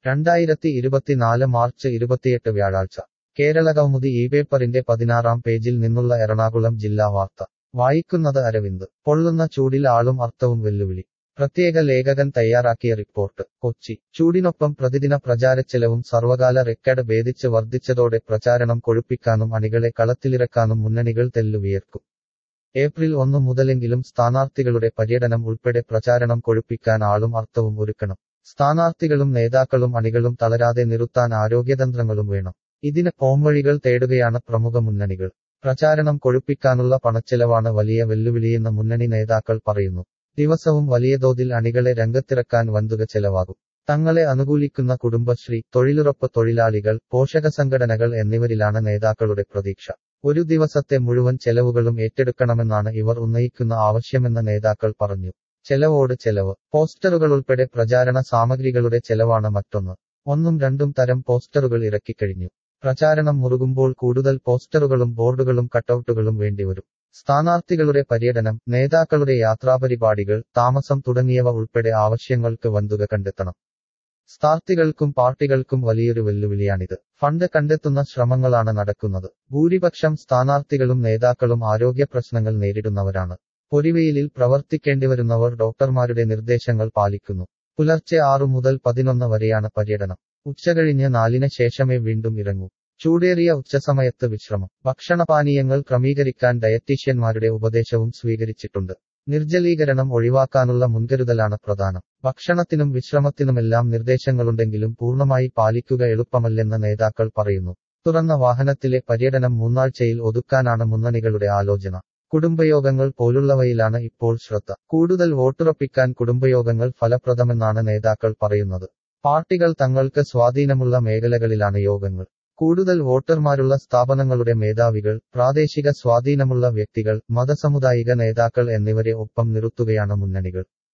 രണ്ടായിരത്തി ഇരുപത്തിനാല് മാർച്ച് ഇരുപത്തിയെട്ട് വ്യാഴാഴ്ച കേരള കൗമുദി ഈ പേപ്പറിന്റെ പതിനാറാം പേജിൽ നിന്നുള്ള എറണാകുളം ജില്ലാ വാർത്ത വായിക്കുന്നത് അരവിന്ദ് പൊള്ളുന്ന ചൂടിൽ ആളും അർത്ഥവും വെല്ലുവിളി പ്രത്യേക ലേഖകൻ തയ്യാറാക്കിയ റിപ്പോർട്ട് കൊച്ചി ചൂടിനൊപ്പം പ്രതിദിന പ്രചാരച്ചെലവും സർവകാല റെക്കോർഡ് ഭേദിച്ച് വർദ്ധിച്ചതോടെ പ്രചാരണം കൊഴുപ്പിക്കാനും അണികളെ കളത്തിലിറക്കാനും മുന്നണികൾ തെല്ലുവിയർക്കും ഏപ്രിൽ ഒന്നു മുതലെങ്കിലും സ്ഥാനാർത്ഥികളുടെ പര്യടനം ഉൾപ്പെടെ പ്രചാരണം കൊഴുപ്പിക്കാൻ ആളും അർത്ഥവും ഒരുക്കണം സ്ഥാനാർത്ഥികളും നേതാക്കളും അണികളും തളരാതെ നിറുത്താൻ ആരോഗ്യതന്ത്രങ്ങളും വേണം ഇതിന് പോംവഴികൾ തേടുകയാണ് പ്രമുഖ മുന്നണികൾ പ്രചാരണം കൊഴുപ്പിക്കാനുള്ള പണച്ചെലവാണ് വലിയ വെല്ലുവിളിയെന്ന് മുന്നണി നേതാക്കൾ പറയുന്നു ദിവസവും വലിയ തോതിൽ അണികളെ രംഗത്തിറക്കാൻ വൻതുക ചെലവാകും തങ്ങളെ അനുകൂലിക്കുന്ന കുടുംബശ്രീ തൊഴിലുറപ്പ് തൊഴിലാളികൾ പോഷക സംഘടനകൾ എന്നിവരിലാണ് നേതാക്കളുടെ പ്രതീക്ഷ ഒരു ദിവസത്തെ മുഴുവൻ ചെലവുകളും ഏറ്റെടുക്കണമെന്നാണ് ഇവർ ഉന്നയിക്കുന്ന ആവശ്യമെന്ന് നേതാക്കൾ പറഞ്ഞു ചെലവോട് ചെലവ് പോസ്റ്ററുകൾ ഉൾപ്പെടെ പ്രചാരണ സാമഗ്രികളുടെ ചെലവാണ് മറ്റൊന്ന് ഒന്നും രണ്ടും തരം പോസ്റ്ററുകൾ ഇറക്കിക്കഴിഞ്ഞു പ്രചാരണം മുറുകുമ്പോൾ കൂടുതൽ പോസ്റ്ററുകളും ബോർഡുകളും കട്ടൌട്ടുകളും വേണ്ടിവരും സ്ഥാനാർത്ഥികളുടെ പര്യടനം നേതാക്കളുടെ യാത്രാപരിപാടികൾ താമസം തുടങ്ങിയവ ഉൾപ്പെടെ ആവശ്യങ്ങൾക്ക് വൻതുക കണ്ടെത്തണം സ്ഥാർത്ഥികൾക്കും പാർട്ടികൾക്കും വലിയൊരു വെല്ലുവിളിയാണിത് ഫണ്ട് കണ്ടെത്തുന്ന ശ്രമങ്ങളാണ് നടക്കുന്നത് ഭൂരിപക്ഷം സ്ഥാനാർത്ഥികളും നേതാക്കളും ആരോഗ്യ പ്രശ്നങ്ങൾ നേരിടുന്നവരാണ് പൊരിവെയിലിൽ പ്രവർത്തിക്കേണ്ടിവരുന്നവർ ഡോക്ടർമാരുടെ നിർദ്ദേശങ്ങൾ പാലിക്കുന്നു പുലർച്ചെ ആറു മുതൽ പതിനൊന്ന് വരെയാണ് പര്യടനം ഉച്ചകഴിഞ്ഞ് നാലിന് ശേഷമേ വീണ്ടും ഇറങ്ങൂ ചൂടേറിയ ഉച്ചസമയത്ത് വിശ്രമം ഭക്ഷണപാനീയങ്ങൾ ക്രമീകരിക്കാൻ ഡയറ്റീഷ്യന്മാരുടെ ഉപദേശവും സ്വീകരിച്ചിട്ടുണ്ട് നിർജ്ജലീകരണം ഒഴിവാക്കാനുള്ള മുൻകരുതലാണ് പ്രധാനം ഭക്ഷണത്തിനും വിശ്രമത്തിനുമെല്ലാം നിർദ്ദേശങ്ങളുണ്ടെങ്കിലും പൂർണ്ണമായി പാലിക്കുക എളുപ്പമല്ലെന്ന് നേതാക്കൾ പറയുന്നു തുറന്ന വാഹനത്തിലെ പര്യടനം മൂന്നാഴ്ചയിൽ ഒതുക്കാനാണ് മുന്നണികളുടെ ആലോചന കുടുംബയോഗങ്ങൾ പോലുള്ളവയിലാണ് ഇപ്പോൾ ശ്രദ്ധ കൂടുതൽ വോട്ടുറപ്പിക്കാൻ കുടുംബയോഗങ്ങൾ ഫലപ്രദമെന്നാണ് നേതാക്കൾ പറയുന്നത് പാർട്ടികൾ തങ്ങൾക്ക് സ്വാധീനമുള്ള മേഖലകളിലാണ് യോഗങ്ങൾ കൂടുതൽ വോട്ടർമാരുള്ള സ്ഥാപനങ്ങളുടെ മേധാവികൾ പ്രാദേശിക സ്വാധീനമുള്ള വ്യക്തികൾ മതസമുദായിക നേതാക്കൾ എന്നിവരെ ഒപ്പം നിർത്തുകയാണ് മുന്നണികൾ